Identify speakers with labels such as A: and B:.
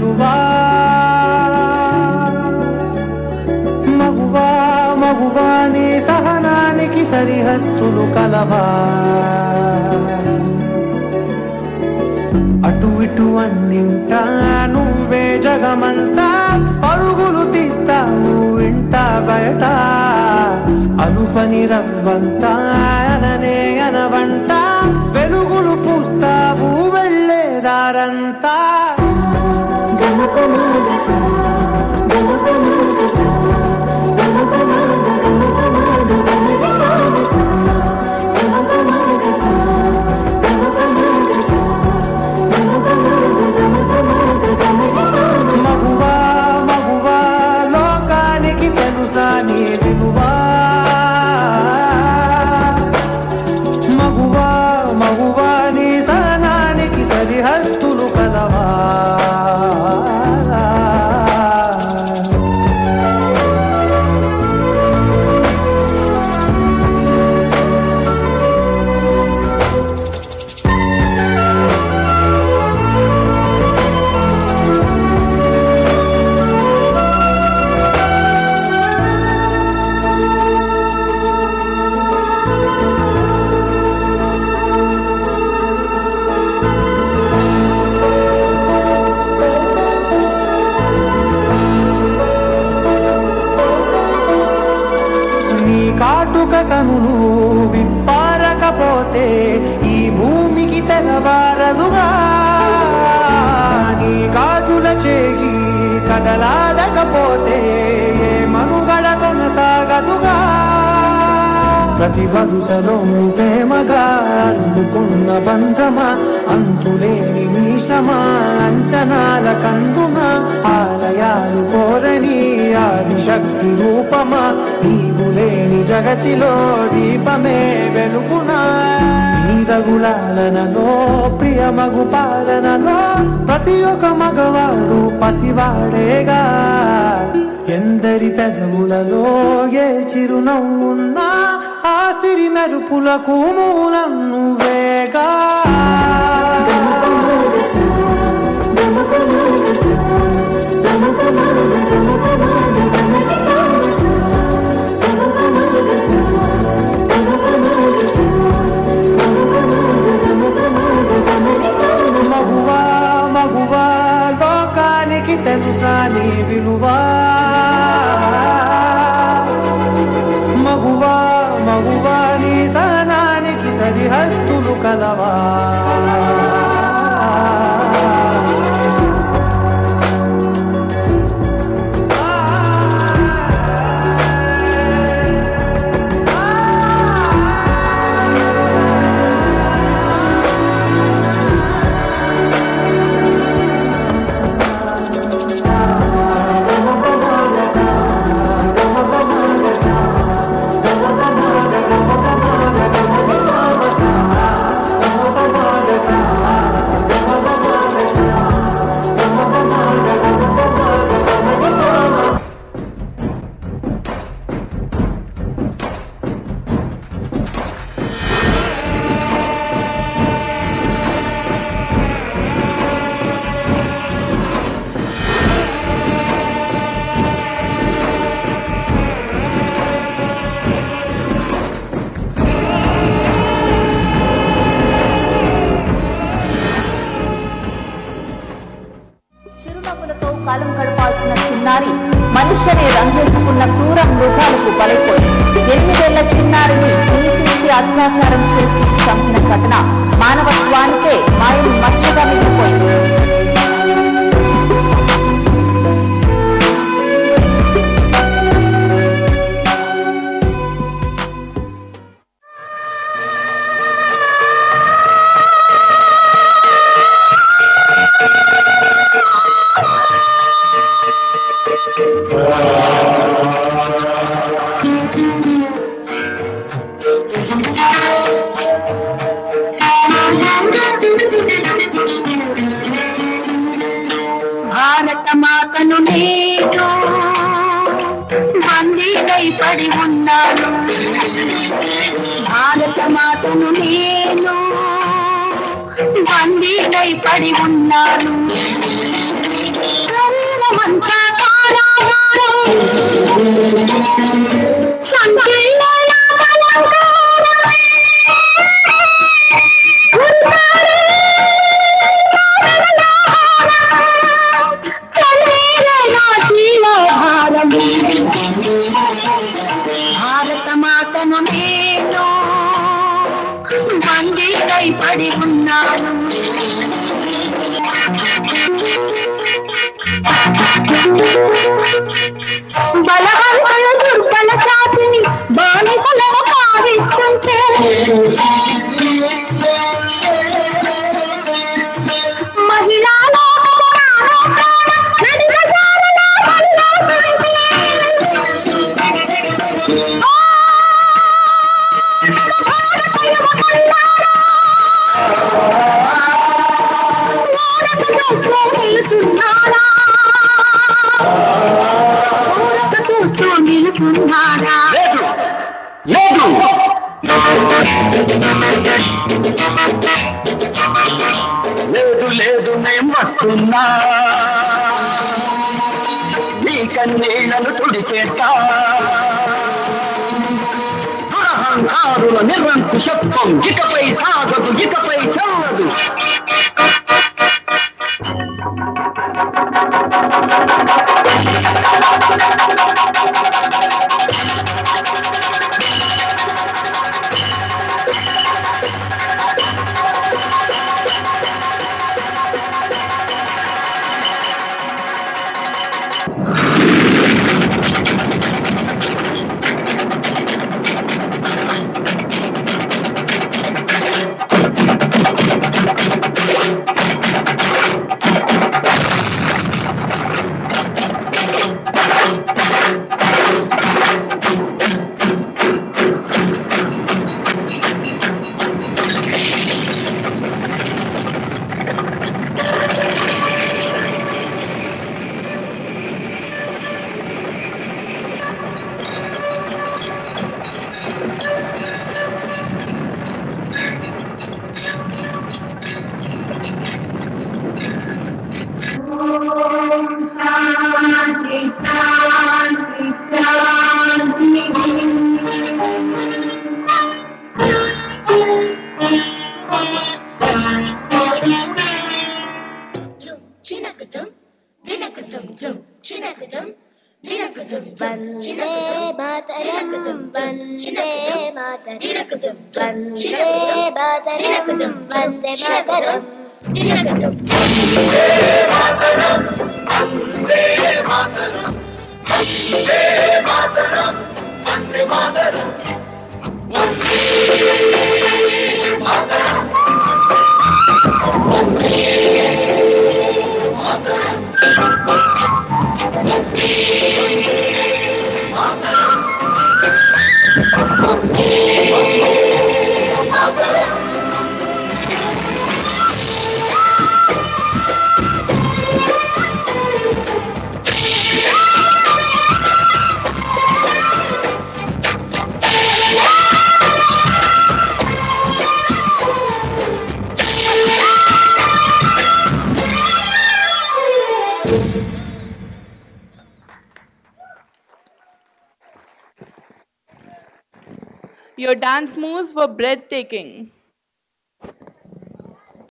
A: విలువా మగువా మగువా నీ సహనానికి సరిహద్దులు కలవా అటు ఇటు అన్నింటా నువ్వే జగమంతా పరుగులు తీస్తావు ఇంట బయట అలుపని రవ్వంతా అననే అనవంట వెలుగులు పూస్తావు వెళ్ళేదారంతా మగువా మగువా లోకానికి తెలుసా నీ విలువా మగువా మగువా నీ సహనానికి సరిహద్దులు కలవా నీ కాటుక కనులు విప్పారకపోతే ఈ భూమికి తెలవారదుగా నీ గాజుల చేయి కదలాడకపోతే ఏ మనుగడ కొనసాగదుగా ప్రతి వరుసలో ప్రేమగా అల్లుకున్న బంధమా అంతులేని నీ శ్రమ అంచనాల కందుమా ఆలయాలు కోరని ఆది శక్తి రూపమా నీవు లేని జగతిలో దీపమే వెలుగునా నీదగులాలనలో ప్రియమగు పాలనలో ప్రతి ఒక్క మగవాడు పసివాడేగా ఎందరి పెదవులలో ఏ చిరునవ్వున్నా ఆ సిరి మెరుపులకు మూలం నువ్వేగా మగువా మగువా లోకానికి తెలుసా నీ విలువా మగువా మగువా నీ సహనానికి సరిహద్దులు కలవా
B: చిరునవ్వులతో కాలం గడపాల్సిన చిన్నారి మనుష్యనే రంగేసుకున్న క్రూర మృగాలకు బలైపోయింది ఎనిమిదేళ్ల చిన్నారిని హింసించి అత్యాచారం చేసి చంపిన ఘటన మానవత్వానికే మాయం మచ్చగా మిగిలిపోయింది
C: భారత మాతను నేను బందీనై పడి ఉన్నాను భారత మాతను నేను బందీనై పడి ఉన్నాను
D: చేస్తా అహంకారుల నిరంకుశత్వం ఇకపై సాగదు ఇకపై చల్లదు
E: Chinakadum, dinakadum, dum, chinakadum, dinakadum,
F: Vande Mataram Vande Mataram
E: dinakadum,
F: Vande Mataram Vande Mataram
E: dinakadum.
G: Your dance moves were breathtaking.